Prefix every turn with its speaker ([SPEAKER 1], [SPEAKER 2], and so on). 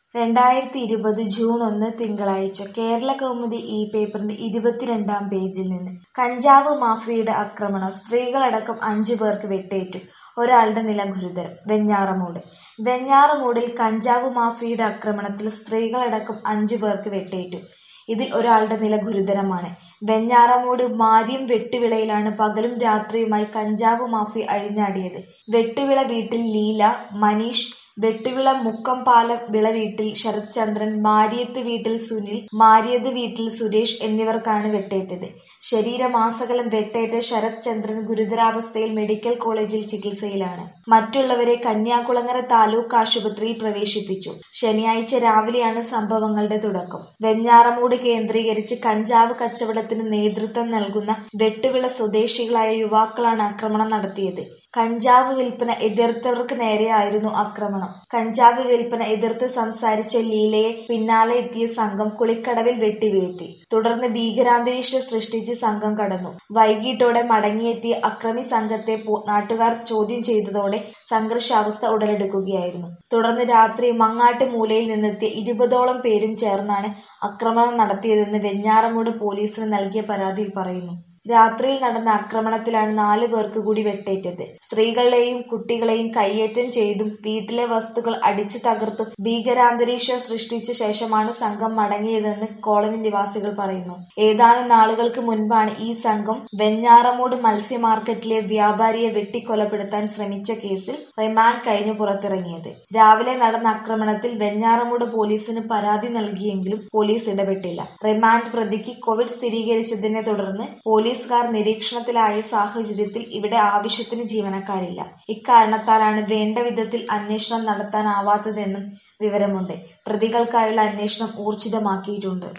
[SPEAKER 1] രണ്ടായിരത്തി ഇരുപത് ജൂൺ ഒന്ന് തിങ്കളാഴ്ച കേരളകൗമുദി ഈ പേപ്പറിന്റെ ഇരുപത്തിരണ്ടാം പേജിൽ നിന്ന് കഞ്ചാവ് മാഫിയയുടെ ആക്രമണം സ്ത്രീകളടക്കം അഞ്ചു പേർക്ക് വെട്ടേറ്റു ഒരാളുടെ നില ഗുരുതരം വെഞ്ഞാറമൂട് വെഞ്ഞാറമൂടിൽ കഞ്ചാവ് മാഫിയയുടെ ആക്രമണത്തിൽ സ്ത്രീകളടക്കം അഞ്ചു പേർക്ക് വെട്ടേറ്റു ഇതിൽ ഒരാളുടെ നില ഗുരുതരമാണ് വെഞ്ഞാറമൂട് മാരിയം വെട്ടുവിളയിലാണ് പകലും രാത്രിയുമായി കഞ്ചാവ് മാഫിയ അഴിഞ്ഞാടിയത് വെട്ടുവിള വീട്ടിൽ ലീല മനീഷ് വെട്ടുവിള മുക്കംപാല വിള വീട്ടിൽ ശരത് ചന്ദ്രൻ മാരിയത്ത് വീട്ടിൽ സുനിൽ മാരിയത് വീട്ടിൽ സുരേഷ് എന്നിവർക്കാണ് വെട്ടേറ്റത് ശരീരമാസകലം വെട്ടേറ്റ ശരത് ചന്ദ്രൻ ഗുരുതരാവസ്ഥയിൽ മെഡിക്കൽ കോളേജിൽ ചികിത്സയിലാണ് മറ്റുള്ളവരെ കന്യാകുളങ്ങര താലൂക്ക് ആശുപത്രിയിൽ പ്രവേശിപ്പിച്ചു ശനിയാഴ്ച രാവിലെയാണ് സംഭവങ്ങളുടെ തുടക്കം വെഞ്ഞാറമൂട് കേന്ദ്രീകരിച്ച് കഞ്ചാവ് കച്ചവടത്തിന് നേതൃത്വം നൽകുന്ന വെട്ടുവിള സ്വദേശികളായ യുവാക്കളാണ് ആക്രമണം നടത്തിയത് കഞ്ചാവ് വിൽപ്പന എതിർത്തവർക്ക് നേരെയായിരുന്നു ആക്രമണം കഞ്ചാവ് വിൽപ്പന എതിർത്ത് സംസാരിച്ച ലീലയെ പിന്നാലെ എത്തിയ സംഘം കുളിക്കടവിൽ വെട്ടിവീഴ്ത്തി തുടർന്ന് ഭീകരാന്തരീക്ഷം സൃഷ്ടിച്ച് സംഘം കടന്നു വൈകിട്ടോടെ മടങ്ങിയെത്തിയ അക്രമി സംഘത്തെ നാട്ടുകാർ ചോദ്യം ചെയ്തതോടെ സംഘർഷാവസ്ഥ ഉടലെടുക്കുകയായിരുന്നു തുടർന്ന് രാത്രി മങ്ങാട്ട് മൂലയിൽ നിന്നെത്തിയ ഇരുപതോളം പേരും ചേർന്നാണ് ആക്രമണം നടത്തിയതെന്ന് വെഞ്ഞാറമൂട് പോലീസിന് നൽകിയ പരാതിയിൽ പറയുന്നു രാത്രിയിൽ നടന്ന ആക്രമണത്തിലാണ് നാലു പേർക്ക് കൂടി വെട്ടേറ്റത് സ്ത്രീകളെയും കുട്ടികളെയും കയ്യേറ്റം ചെയ്തും വീട്ടിലെ വസ്തുക്കൾ അടിച്ചു തകർത്തും ഭീകരാന്തരീക്ഷം സൃഷ്ടിച്ച ശേഷമാണ് സംഘം മടങ്ങിയതെന്ന് കോളനി നിവാസികൾ പറയുന്നു ഏതാനും നാളുകൾക്ക് മുൻപാണ് ഈ സംഘം വെഞ്ഞാറമൂട് മത്സ്യ മാർക്കറ്റിലെ വ്യാപാരിയെ വെട്ടിക്കൊലപ്പെടുത്താൻ ശ്രമിച്ച കേസിൽ റിമാൻഡ് കഴിഞ്ഞു പുറത്തിറങ്ങിയത് രാവിലെ നടന്ന ആക്രമണത്തിൽ വെഞ്ഞാറമൂട് പോലീസിന് പരാതി നൽകിയെങ്കിലും പോലീസ് ഇടപെട്ടില്ല റിമാൻഡ് പ്രതിക്ക് കോവിഡ് സ്ഥിരീകരിച്ചതിനെ തുടർന്ന് പോലീസ് പോലീസുകാർ നിരീക്ഷണത്തിലായ സാഹചര്യത്തിൽ ഇവിടെ ആവശ്യത്തിന് ജീവനക്കാരില്ല ഇക്കാരണത്താലാണ് വേണ്ട വിധത്തിൽ അന്വേഷണം നടത്താനാവാത്തതെന്നും വിവരമുണ്ട് പ്രതികൾക്കായുള്ള അന്വേഷണം ഊർജിതമാക്കിയിട്ടുണ്ട്